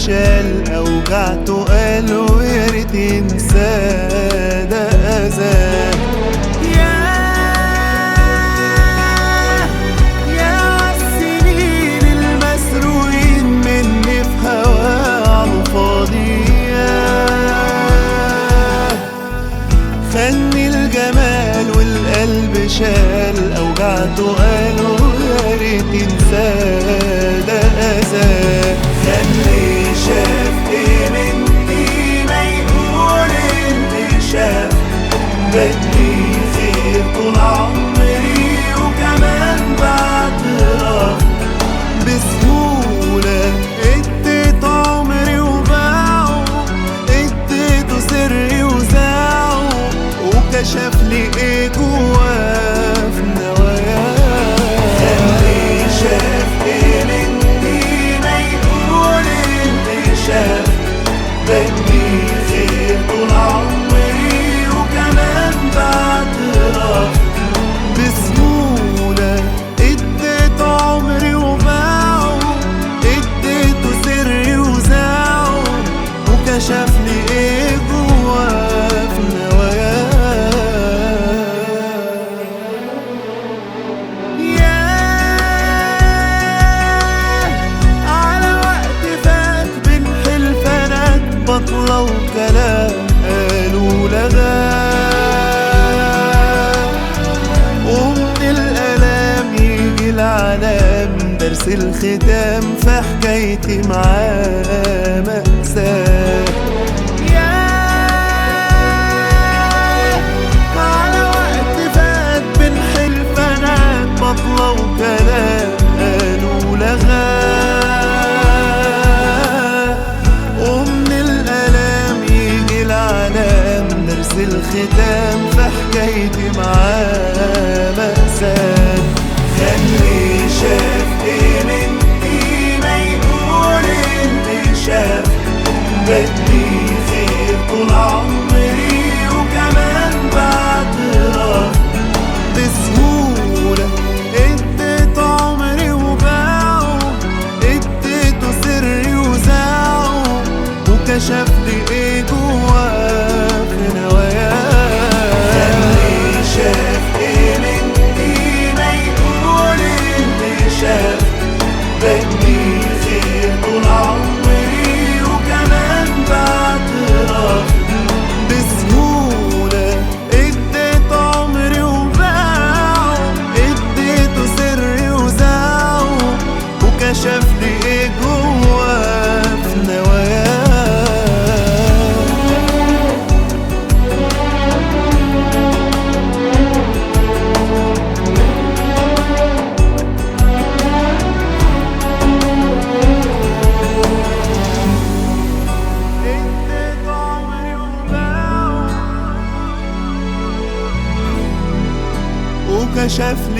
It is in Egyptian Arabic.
شال اوجعته قال ويا ريت ينسى ده اذاه ياه يا عالسنين المسروقين مني في هواه عالفاضي ياه خني الجمال والقلب شال اوجعته قال ويا ريت ينساه ده اذاه خلي شاف ايه مني ما يقول اللي شاف بدي خير طول عمري وكمان بعترف بسهولة اديت عمري وباعه اديته سري وزاعه وكشف لي ايه جواه في نواياه خلي شاف ايه مني ما يقول اللي شاف بدي خير طول عمري وكمان بعترف بسهولة اديت عمري وباعه اديته سري وزاعه وكشف لي ايه جواه في نواياه على وقت فات بين حلفانات بطلة وكلام قالوا لغاه ومن الألام يجي العلام درس الختام في حكايتي معاه مأساة ياه على وقت فات بين حلفانات بطلة وكلام قالوا لغاه ومن الألام يجي العلام درس الختام في حكايتي معاه مأساة خلي شاف ايه مني ما يقول اللي شاف بدي خير طول عمري وكمان بعترف بسهولة اديت عمري وباعه اديته سري وزاعه وكشف لي ايه جواه في نواياه خلي شاف ايه مني ما يقول اللي شاف بدي خير طول عمري وكمان بعترف بسهولة اديت عمري وباعه اديته سري وزاعه وكشف لي ايه جواه في نواياه اديت عمري وباعه وكشف